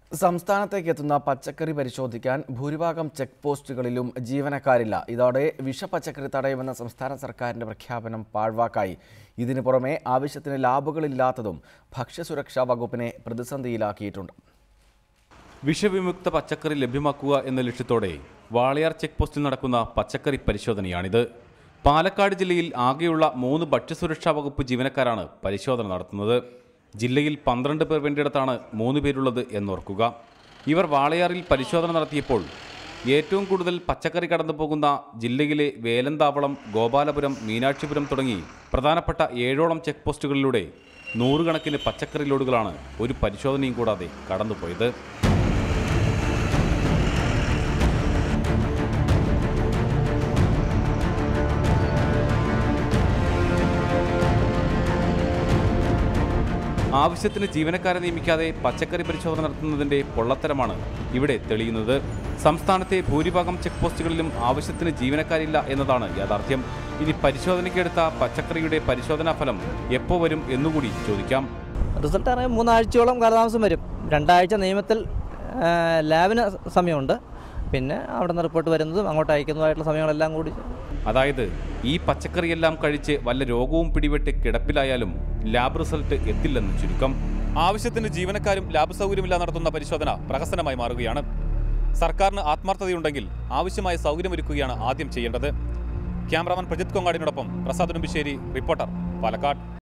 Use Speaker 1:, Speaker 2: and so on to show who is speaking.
Speaker 1: സംസ്ഥാനത്തേക്ക് എത്തുന്ന പച്ചക്കറി പരിശോധിക്കാൻ ഭൂരിഭാഗം ചെക്ക് പോസ്റ്റുകളിലും ജീവനക്കാരില്ല ഇതോടെ വിഷപച്ചക്കറി തടയുമെന്ന സംസ്ഥാന സർക്കാരിന്റെ പ്രഖ്യാപനം പാഴ്വാക്കായി ഇതിനു പുറമെ ആവശ്യത്തിന് ലാബുകളില്ലാത്തതും ഭക്ഷ്യസുരക്ഷാ വകുപ്പിനെ പ്രതിസന്ധിയിലാക്കിയിട്ടുണ്ട്
Speaker 2: വിഷവിമുക്ത പച്ചക്കറി ലഭ്യമാക്കുക എന്ന ലക്ഷ്യത്തോടെ വാളയാർ ചെക്ക് പോസ്റ്റിൽ നടക്കുന്ന പച്ചക്കറി പരിശോധനയാണിത് പാലക്കാട് ജില്ലയിൽ ആകെയുള്ള മൂന്ന് ഭക്ഷ്യസുരക്ഷാ വകുപ്പ് ജീവനക്കാരാണ് പരിശോധന നടത്തുന്നത് ജില്ലയിൽ പന്ത്രണ്ട് പേർ വേണ്ടിയിടത്താണ് മൂന്ന് പേരുള്ളത് എന്നോർക്കുക ഇവർ വാളയാറിൽ പരിശോധന നടത്തിയപ്പോൾ ഏറ്റവും കൂടുതൽ പച്ചക്കറി കടന്നു പോകുന്ന ജില്ലയിലെ വേലന്താവളം ഗോപാലപുരം മീനാക്ഷിപുരം തുടങ്ങി പ്രധാനപ്പെട്ട ഏഴോളം ചെക്ക് പോസ്റ്റുകളിലൂടെ നൂറുകണക്കിന് പച്ചക്കറി ലോഡുകളാണ് ഒരു പരിശോധനയും കൂടാതെ കടന്നുപോയത് ആവശ്യത്തിന് ജീവനക്കാരെ നിയമിക്കാതെ പച്ചക്കറി പരിശോധന നടത്തുന്നതിന്റെ പൊള്ളത്തരമാണ് ഇവിടെ തെളിയുന്നത് സംസ്ഥാനത്തെ ഭൂരിഭാഗം ചെക്ക് പോസ്റ്റുകളിലും ആവശ്യത്തിന് ജീവനക്കാരില്ല എന്നതാണ് യാഥാർത്ഥ്യം ഇനി പരിശോധനയ്ക്കെടുത്ത പച്ചക്കറിയുടെ പരിശോധനാ ഫലം എപ്പോൾ വരും എന്നുകൂടി ചോദിക്കാം
Speaker 3: റിസൾട്ട് അറിയാൻ മൂന്നാഴ്ചയോളം കാലതാമസം വരും രണ്ടാഴ്ച നിയമത്തിൽ ആ, ലാബിന് സമയമുണ്ട് പിന്നെ അവിടെ നിന്ന് റിപ്പോർട്ട് വരുന്നതും അങ്ങോട്ട് അയക്കുന്നതുമായിട്ടുള്ള സമയങ്ങളെല്ലാം കൂടി
Speaker 2: അതായത് ഈ പച്ചക്കറിയെല്ലാം കഴിച്ച് വല്ല രോഗവും പിടിപെട്ട് കിടപ്പിലായാലും ലാബ് റിസൾട്ട് എത്തില്ലെന്ന് ചുരുക്കം ആവശ്യത്തിന് ജീവനക്കാരും ലാബ് സൗകര്യമില്ല നടത്തുന്ന പരിശോധന പ്രഹസനമായി മാറുകയാണ് സർക്കാരിന് ആത്മാർത്ഥതയുണ്ടെങ്കിൽ ആവശ്യമായ സൗകര്യമൊരുക്കുകയാണ് ആദ്യം ചെയ്യേണ്ടത് ക്യാമറാമാൻ പ്രജിത് കൊങ്ങാടിനോടൊപ്പം പ്രസാദ് ഉടുമ്പിശ്ശേരി റിപ്പോർട്ടർ പാലക്കാട്